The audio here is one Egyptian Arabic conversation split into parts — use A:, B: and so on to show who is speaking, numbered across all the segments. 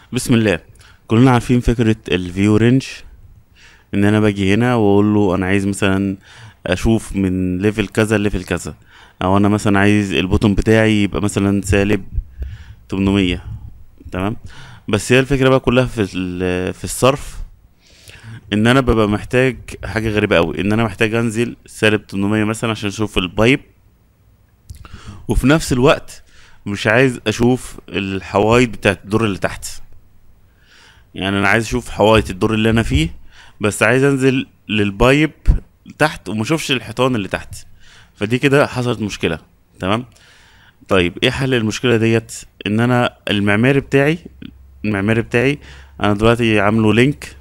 A: بسم الله كلنا عارفين فكرة الفيو رينج ان انا باجي هنا واقول له انا عايز مثلا اشوف من ليفل كذا ليفل كذا او انا مثلا عايز البوتون بتاعي يبقى مثلا سالب 800 تمام بس هي الفكرة بقى كلها في ال- في الصرف ان انا ببقى محتاج حاجة غريبة قوي ان انا محتاج انزل سالب 800 مثلا عشان اشوف البايب وفي نفس الوقت مش عايز اشوف الحوايط بتاعت الدور اللي تحت يعني انا عايز اشوف حوايط الدور اللي انا فيه بس عايز انزل للبايب تحت وما اشوفش الحيطان اللي تحت فدي كده حصلت مشكله تمام طيب ايه حل المشكله ديت ان انا المعماري بتاعي المعماري بتاعي انا دلوقتي عامله لينك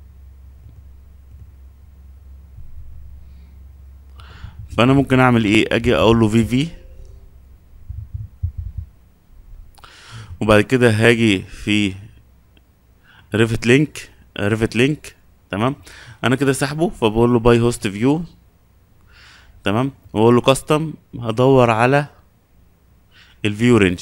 A: فانا ممكن اعمل ايه اجي اقول له في في وبعد كده هاجي في ريفت لينك ريفت لينك تمام انا كده سحبه فبقول له باي هوست فيو تمام واقول له كاستم هدور على الفيو رينج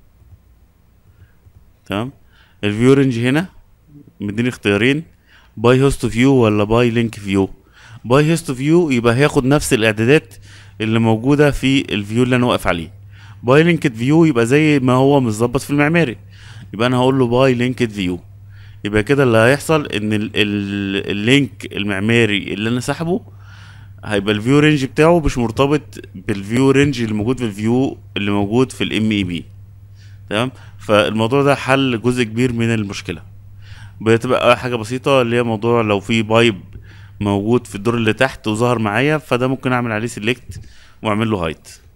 A: تمام الفيو رينج هنا مديني اختيارين باي هوست فيو ولا باي لينك فيو باي هوست فيو يبقى هياخد نفس الاعدادات اللي موجوده في الفيو اللي انا واقف عليه باي لينكد فيو يبقى زي ما هو متظبط في المعماري يبقى انا هقول له باي لينكد فيو يبقى كده اللي هيحصل ان ال ال اللينك المعماري اللي انا سحبه هيبقى الفيو رينج بتاعه مش مرتبط بالفيو رينج اللي موجود في الفيو اللي موجود في الام اي بي تمام فالموضوع ده حل جزء كبير من المشكله بتبقى حاجه بسيطه اللي هي موضوع لو في بايب موجود في الدور اللي تحت وظهر معايا فده ممكن اعمل عليه سيلكت واعمل له هايت